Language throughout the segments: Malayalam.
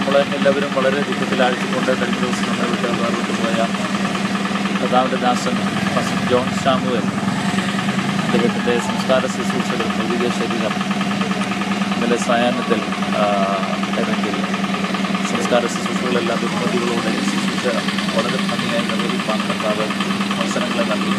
നമ്മൾ എല്ലാവരും വളരെ ദുഃഖത്തിലാഴ്ചക്കൊണ്ട് കഴിഞ്ഞ ദിവസം നമ്മൾ വിട്ട് വേർവിട്ട് പോയ കഥാവിൻ്റെ ദാസൻ ഫസ്റ്റ് ജോൺ സാമുവൽ അദ്ദേഹത്തിൻ്റെ സംസ്കാര ശുശ്രൂഷകൾ ഭൗതിക ശരീരം ഇന്നലെ സായാഹ്നത്തിൽ ഏതെങ്കിൽ സംസ്കാര ശുശ്രൂഷകളെല്ലാം ബഹുമതികളോടെ ശുശ്രൂഷ വളരെ ഭംഗിയായി നിർവഹിക്കാൻ കർത്താവ് അവസരങ്ങളെ നൽകി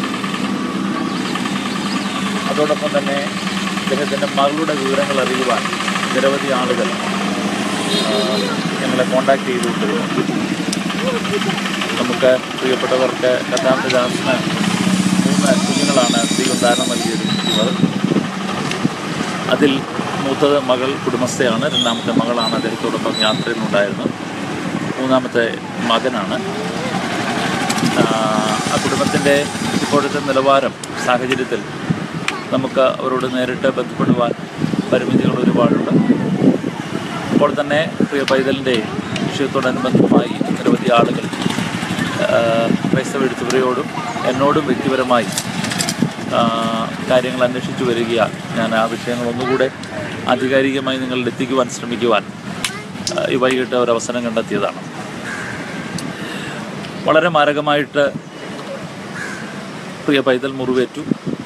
അതോടൊപ്പം തന്നെ അദ്ദേഹത്തിൻ്റെ മകളുടെ വിവരങ്ങൾ അറിയുവാൻ നിരവധി ആളുകൾ ആ, ഞങ്ങളെ കോണ്ടാക്ട് ചെയ്തുകൊണ്ടിരുന്നു നമുക്ക് പ്രിയപ്പെട്ടവർക്ക് കഥാവിൻ്റെ ദാസിന് മൂന്ന് കുഞ്ഞുങ്ങളാണ് ദൈവം ധാരണം നൽകിയിരിക്കുന്നത് അതിൽ മൂത്തത് മകൾ കുടുംബസ്ഥയാണ് രണ്ടാമത്തെ മകളാണ് അദ്ദേഹത്തോടൊപ്പം യാത്രയിലുണ്ടായിരുന്നത് മൂന്നാമത്തെ മകനാണ് ആ, ആ കുടുംബത്തിൻ്റെ ഇപ്പോഴത്തെ നിലവാരം സാഹചര്യത്തിൽ നമുക്ക് അവരോട് നേരിട്ട് ബന്ധപ്പെടുവാൻ പരിമിതികൾ ഒരുപാടുണ്ട് അപ്പോൾ തന്നെ പ്രിയ പൈതലിൻ്റെ വിഷയത്തോടനുബന്ധമായി നിരവധി ആളുകൾ ആ, ക്രൈസ്തവ എഴുത്തുപുരയോടും എന്നോടും വ്യക്തിപരമായി ആ, കാര്യങ്ങൾ അന്വേഷിച്ചു വരികയാൽ ഞാൻ ആ വിഷയങ്ങൾ ഒന്നുകൂടെ ആധികാരികമായി നിങ്ങളിൽ എത്തിക്കുവാൻ ശ്രമിക്കുവാൻ ആ, ഈ വൈകിട്ട് ഒരു അവസരം കണ്ടെത്തിയതാണ് വളരെ മാരകമായിട്ട് പ്രിയ പൈതൽ മുറിവേറ്റു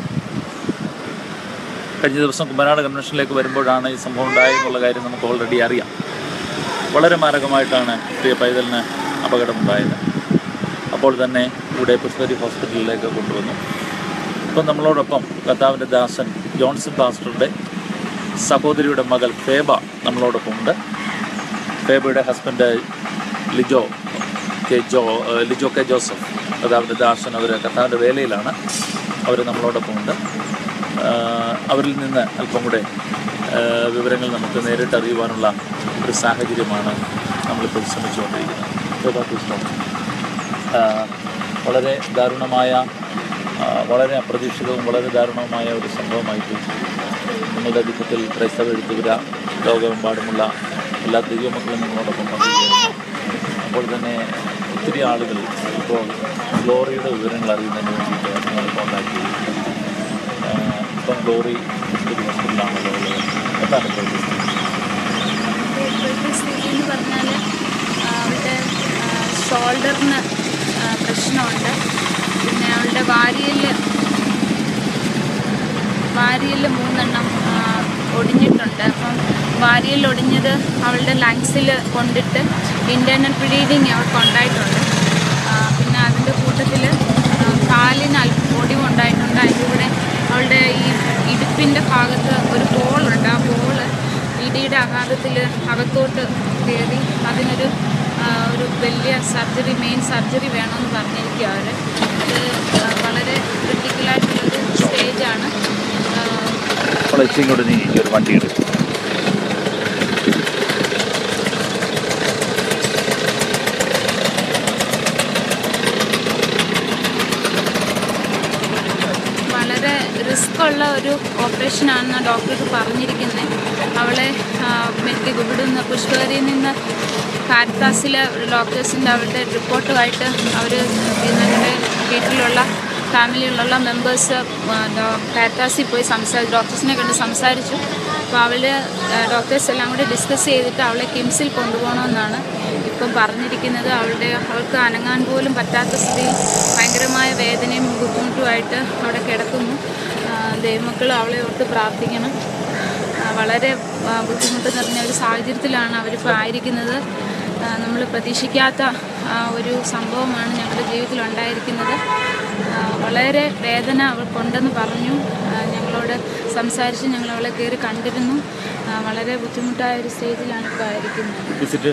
കഴിഞ്ഞ ദിവസം കുമ്പനാട് കൺവെൻഷനിലേക്ക് വരുമ്പോഴാണ് ഈ സംഭവം ഉണ്ടായെന്നുള്ള കാര്യം നമുക്ക് ഓൾറെഡി അറിയാം വളരെ മാരകമായിട്ടാണ് പ്രിയ പൈതലിന് അപകടമുണ്ടായത് അപ്പോൾ തന്നെ ഇവിടെ പുഷ്പരി ഹോസ്പിറ്റലിലേക്ക് കൊണ്ടുവന്നു ഇപ്പം നമ്മളോടൊപ്പം കർത്താവിൻ്റെ ദാസൻ ജോൺസൺ പാസ്റ്ററുടെ സഹോദരിയുടെ മകൾ ഫേബ നമ്മളോടൊപ്പം ഉണ്ട് ഫേബയുടെ ഹസ്ബൻഡ് ലിജോ കെ ജോ ഏഹ് ലിജോ കെ ജോസഫ് കർത്താവിൻ്റെ ദാസൻ അവർ കർത്താവിൻ്റെ വേലയിലാണ് അവർ നമ്മളോടൊപ്പം ഉണ്ട് ആഹ് അവരിൽ നിന്ന് അല്പം കൂടെ ആഹ് വിവരങ്ങൾ നമുക്ക് നേരിട്ട് അറിയുവാനുള്ള ഒരു സാഹചര്യമാണ് നമ്മളിപ്പോൾ ശ്രമിച്ചുകൊണ്ടിരിക്കുന്നത് ഫേബ കൃഷ്ണൻ ആഹ് വളരെ ദാരുണമായ ആഹ് വളരെ അപ്രതീക്ഷിതവും വളരെ ദാരുണവുമായ ഒരു സംഭവമായിട്ട് നിങ്ങളുടെ ദുഃഖത്തിൽ ക്രൈസ്തവ എഴുത്തുപുര ലോകമെമ്പാടുമുള്ള എല്ലാ ദൈവമക്കളും നിങ്ങളോടൊപ്പം പങ്കുചേരുന്നു അപ്പോൾ തന്നെ ഒത്തിരി ആളുകൾ ഇപ്പോൾ ഗ്ലോറിയുടെ വിവരങ്ങൾ അറിയുന്നതിന് വേണ്ടിയിട്ട് നിങ്ങൾ കോൺടാക്ട് ചെയ്തു ആഹ് ഇപ്പം ഗ്ലോറി ഹോസ്പിറ്റൽ ഹോസ്പിറ്റലാണല്ലോ ഉള്ളത് എന്താണ് പ്രവർത്തിക്കുന്നത് ഇപ്പോഴത്തെ സ്ഥിതി എന്ന് പറഞ്ഞാൽ അവളുടെ ഷോൾഡറിന് പ്രശ്നമുണ്ട് പിന്നെ അവളുടെ വാരിയൽ വാരിയൽ മൂന്നെണ്ണം ആ, ഒടിഞ്ഞിട്ടുണ്ട് അപ്പം വാരിയൽ ഒടിഞ്ഞത് അവളുടെ ലങ്സിൽ കൊണ്ടിട്ട് ഇൻറ്റേർണൽ ബ്ലീഡിങ് അവൾക്ക് ഉണ്ടായിട്ടുണ്ട് ആ, പിന്നെ അതിൻ്റെ കൂട്ടത്തിൽ കാലിന് അല്പം ഒടിവുണ്ടായിട്ടുണ്ട് അതിൻ്റെ കൂടെ അവളുടെ ഈ ഇടുപ്പിൻ്റെ ഭാഗത്ത് ഒരു ബോളുണ്ട് ആ ബോള് ഇടിയുടെ ആഘാതത്തിൽ അകത്തോട്ട് കയറി അതിനൊരു ആ, ഒരു വലിയ സർജറി മെയിൻ സർജറി വേണമെന്ന് പറഞ്ഞിരിക്കുക അവർ അത് ആ, വളരെ ക്രിട്ടിക്കലായിട്ടുള്ളൊരു സ്റ്റേജാണ് അപ്പോൾ എച്ചി ഇങ്ങോട്ട് നീ ഈ ഒരു വണ്ടി എടുക്കും വളരെ റിസ്ക് ഉള്ള ഒരു ഓപ്പറേഷനാണെന്ന് ഡോക്ടർക്ക് പറഞ്ഞിരിക്കുന്നത് അവളെ ആ, മെഡിക്കൽ ഇവിടുന്ന് പുഷ്പകരിയിൽ നിന്ന് കാരിത്താസിലെ ഡോക്ടേഴ്സിൻ്റെ അവരുടെ റിപ്പോർട്ടുമായിട്ട് അവർ ഞങ്ങളുടെ വീട്ടിലുള്ള ഫാമിലിയിലുള്ള മെമ്പേഴ്സ് കാരിത്താസിൽ പോയി സംസാരിച്ചു ഡോക്ടേഴ്സിനെ കണ്ട് സംസാരിച്ചു അപ്പോൾ അവൾ ഡോക്ടേഴ്സ് എല്ലാം കൂടി ഡിസ്കസ് ചെയ്തിട്ട് അവളെ കിംസിൽ കൊണ്ടുപോകണമെന്നാണ് ഇപ്പം പറഞ്ഞിരിക്കുന്നത് അവളുടെ അവൾക്ക് അനങ്ങാൻ പോലും പറ്റാത്ത സ്ഥിതിയിൽ ഭയങ്കരമായ വേദനയും ബുദ്ധിമുട്ടുമായിട്ട് അവിടെ കിടക്കുന്നു ആ, ദൈവമക്കൾ അവളെ ഓർത്ത് പ്രാർത്ഥിക്കണം ആ, വളരെ ആ, ബുദ്ധിമുട്ട് നിറഞ്ഞ ഒരു സാഹചര്യത്തിലാണ് അവരിപ്പോൾ ആയിരിക്കുന്നത് നമ്മൾ പ്രതീക്ഷിക്കാത്ത ആ, ഒരു സംഭവമാണ് ഞങ്ങളുടെ ജീവിതത്തിൽ ഉണ്ടായിരിക്കുന്നത് ആ, വളരെ വേദന അവൾക്കുണ്ടെന്ന് പറഞ്ഞു ആ, ഞങ്ങളോട് സംസാരിച്ച് ഞങ്ങൾ അവളെ കയറി കണ്ടിരുന്നു ആ, വളരെ ബുദ്ധിമുട്ടായ ഒരു സ്റ്റേജിലാണ് ഇപ്പോൾ ആയിരിക്കുന്നത് വിസിറ്റ്